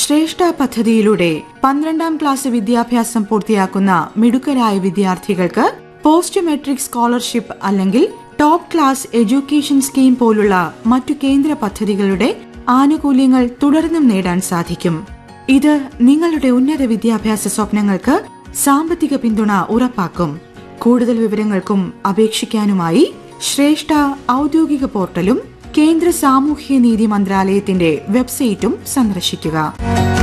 ശ്രേഷ്ഠ പദ്ധതിയിലൂടെ പന്ത്രണ്ടാം ക്ലാസ് വിദ്യാഭ്യാസം പൂർത്തിയാക്കുന്ന മിടുക്കരായ വിദ്യാർത്ഥികൾക്ക് പോസ്റ്റ് മെട്രിക് സ്കോളർഷിപ്പ് അല്ലെങ്കിൽ ടോപ്പ് ക്ലാസ് എഡ്യൂക്കേഷൻ സ്കീം പോലുള്ള മറ്റു കേന്ദ്ര പദ്ധതികളുടെ ആനുകൂല്യങ്ങൾ തുടർന്നും നേടാൻ സാധിക്കും ഇത് നിങ്ങളുടെ ഉന്നത വിദ്യാഭ്യാസ സ്വപ്നങ്ങൾക്ക് സാമ്പത്തിക പിന്തുണ ഉറപ്പാക്കും കൂടുതൽ വിവരങ്ങൾക്കും അപേക്ഷിക്കാനുമായി ശ്രേഷ്ഠ ഔദ്യോഗിക പോർട്ടലും കേന്ദ്ര സാമൂഹ്യ നീതി മന്ത്രാലയത്തിന്റെ വെബ്സൈറ്റും സന്ദർശിക്കുക